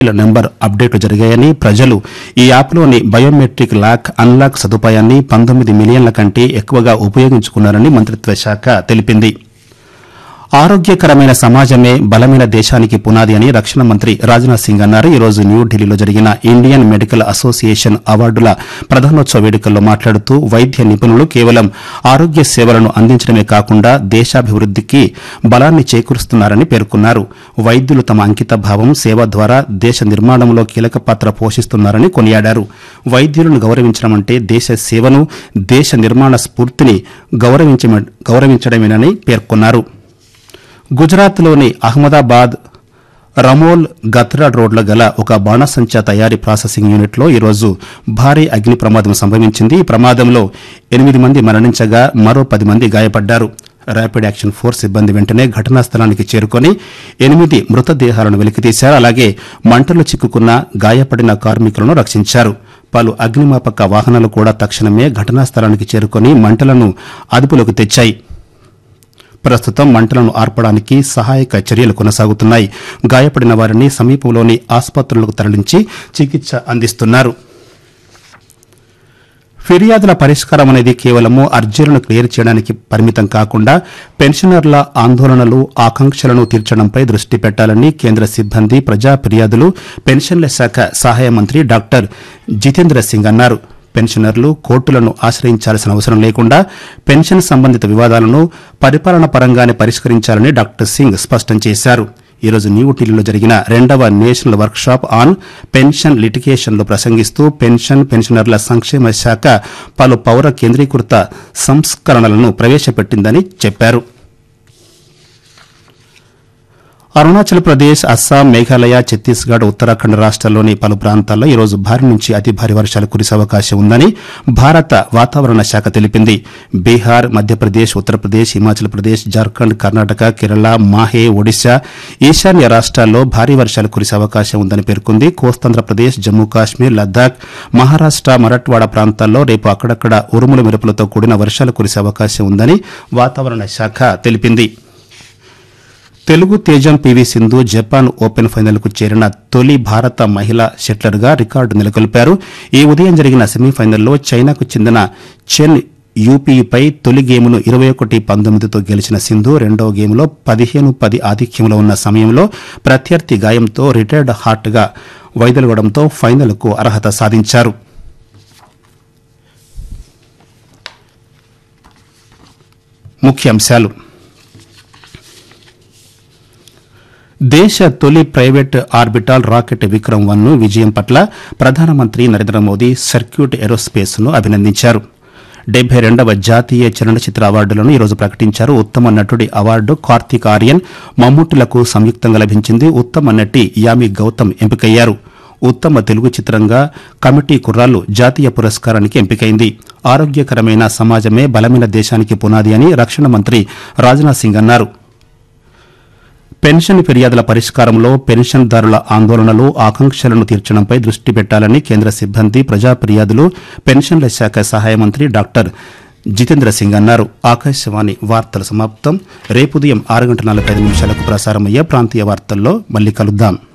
number అప్డేట్లు జరిగాయని ప్రజలు ఈ యాప్లోని బయోమెట్రిక్ లాక్ అన్లాక్ సదుపాయాన్ని పంతొమ్మిది మిలియన్ల కంటే ఎక్కువగా ఉపయోగించుకున్నారని మంత్రిత్వ శాఖ తెలిపింది ఆరోగ్యకరమైన సమాజమే బలమైన దేశానికి పునాది అని రక్షణ మంత్రి రాజ్నాథ్ సింగ్ అన్నారు ఈ రోజు న్యూఢిల్లీలో జరిగిన ఇండియన్ మెడికల్ అసోసియేషన్ అవార్డుల ప్రధానోత్సవ వేడుకల్లో మాట్లాడుతూ వైద్య నిపుణులు కేవలం ఆరోగ్య సేవలను అందించడమే కాకుండా దేశాభివృద్దికి బలాన్ని చేకూరుస్తున్నారని పేర్కొన్నారు వైద్యులు తమ అంకిత భావం సేవ ద్వారా దేశ నిర్మాణంలో కీలక పాత్ర పోషిస్తున్నారని కొనియాడారు వైద్యులను గౌరవించడం అంటే దేశ సేవను దేశ నిర్మాణ స్ఫూర్తిని గౌరవించమ- గౌరవించడమేనని పేర్కొన్నారు గుజరాత్లోని అహ్మదాబాద్ రమోల్ గత్రాడ్ రోడ్ల గల ఒక బాణసంచా తయారీ ప్రాసెసింగ్ యూనిట్లో ఈరోజు భారీ అగ్ని ప్రమాదం సంభవించింది ఈ ప్రమాదంలో ఎనిమిది మంది మరణించగా మరో పది మంది గాయపడ్డారు ర్యాపిడ్ యాక్షన్ ఫోర్స్ సిబ్బంది వెంటనే ఘటనా స్థలానికి చేరుకొని ఎనిమిది మృతదేహాలను వెలికితీశారు అలాగే మంటలు చిక్కుకున్న గాయపడిన కార్మికులను రక్షించారు పలు అగ్నిమాపక వాహనాలు కూడా తక్షణమే ఘటనా స్థలానికి చేరుకొని మంటలను అదుపులోకి తెచ్చాయి ప్రస్తుతం మంటలను ఆర్పడానికి సహాయక చర్యలు కొనసాగుతున్నాయి గాయపడిన వారిని సమీపంలోని ఆసుపత్రులకు తరలించి చికిత్స అందిస్తున్నారు ఫిర్యాదుల పరిష్కారం అనేది కేవలము అర్జీలను క్లియర్ చేయడానికి పరిమితం కాకుండా పెన్షనర్ల ఆందోళనలు ఆకాంక్షలను తీర్చడంపై దృష్టి పెట్టాలని కేంద్ర సిబ్బంది ప్రజా ఫిర్యాదులు పెన్షన్ల శాఖ సహాయ మంత్రి డాక్టర్ జితేంద్ర సింగ్ అన్నారు పెన్షనర్లు కోర్టులను ఆశ్రయించాల్సిన అవసరం లేకుండా పెన్షన్ సంబంధిత వివాదాలను పరిపాలన పరంగానే పరిష్కరించాలని డాక్టర్ సింగ్ స్పష్టం చేశారు ఈ రోజు న్యూఢిల్లీలో జరిగిన రెండవ నేషనల్ వర్క్షాప్ ఆన్ పెన్షన్ లిటిగేషన్లో ప్రసంగిస్తూ పెన్షన్ పెన్షనర్ల సంక్షేమ శాఖ పలు పౌర కేంద్రీకృత సంస్కరణలను ప్రవేశపెట్టిందని చెప్పారు అరుణాచల్ ప్రదేశ్ అస్సాం మేఘాలయ ఛత్తీస్గఢ్ ఉత్తరాఖండ్ రాష్ట్రాల్లోని పలు ప్రాంతాల్లో ఈ రోజు భారీ నుంచి అతి భారీ వర్షాలు కురిసే అవకాశం ఉందని భారత వాతావరణ శాఖ తెలిపింది బీహార్ మధ్యప్రదేశ్ ఉత్తరప్రదేశ్ హిమాచల్ ప్రదేశ్ జార్ఖండ్ కర్ణాటక కేరళ మాహే ఒడిశా ఈశాన్య రాష్ట్రాల్లో భారీ వర్షాలు కురిసే అవకాశం ఉందని పేర్కొంది కోస్తాంధ్రప్రదేశ్ జమ్మూ కాశ్మీర్ లద్దాఖ్ మహారాష్ట మరట్వాడ ప్రాంతాల్లో రేపు అక్కడక్కడ ఉరుముల మెరుపులతో కూడిన వర్షాలు కురిసే అవకాశం ఉందని వాతావరణ శాఖ తెలిపింది తెలుగు తేజం పివి సింధు జపాన్ ఓపెన్ ఫైనల్కు చేరిన తొలి భారత మహిళా షట్లర్గా రికార్డు నెలకొల్పారు ఈ ఉదయం జరిగిన సెమీఫైనల్లో చైనాకు చెందిన చెన్ యూపీపై తొలి గేమును ఇరవై ఒకటి పంతొమ్మిదితో గెలిచిన సింధు రెండవ గేములో పదిహేను పది ఆధిక్యంలో ఉన్న సమయంలో ప్రత్యర్థి గాయంతో రిటైర్డ్ హార్ట్గా వైదొలగడంతో ఫైనల్కు అర్హత సాధించారు ముఖ్యాంశాలు దేశ తొలి private orbital rocket Vikram one ను విజయం పట్ల ప్రధానమంత్రి నరేంద్ర మోదీ సర్క్యూట్ ఏరోస్పేస్ ను అభినందించారు డెబ్బై రెండవ జాతీయ చలనచిత్ర అవార్డులను ఈరోజు ప్రకటించారు ఉత్తమ నటుడి అవార్డు కార్తీక్ ఆర్యన్ మమ్ముట్టిలకు సంయుక్తంగా లభించింది ఉత్తమ నటి యామి గౌతమ్ ఎంపికయ్యారు ఉత్తమ తెలుగు చిత్రంగా కమిటీ కుర్రాళ్ళు జాతీయ పురస్కారానికి ఎంపికైంది ఆరోగ్యకరమైన సమాజమే బలమైన దేశానికి పునాది అని రక్షణ మంత్రి రాజ్నాథ్ సింగ్ అన్నారు పెన్షన్ ఫిర్యాదుల పరిష్కారంలో పెన్షన్దారుల ఆందోళనలు ఆకాంక్షలను తీర్చడంపై దృష్టి పెట్టాలని కేంద్ర సిబ్బంది ప్రజా ఫిర్యాదులు పెన్షన్ల శాఖ సహాయ మంత్రి డాక్టర్ జితేంద్ర సింగ్ అన్నారు ఆకాశవాణి వార్తల సమాప్తం రేపు ఉదయం ఆరు గంటల నలభై ఐదు నిమిషాలకు ప్రసారమయ్యే ప్రాంతీయ వార్తల్లో మళ్ళీ కలుద్దాం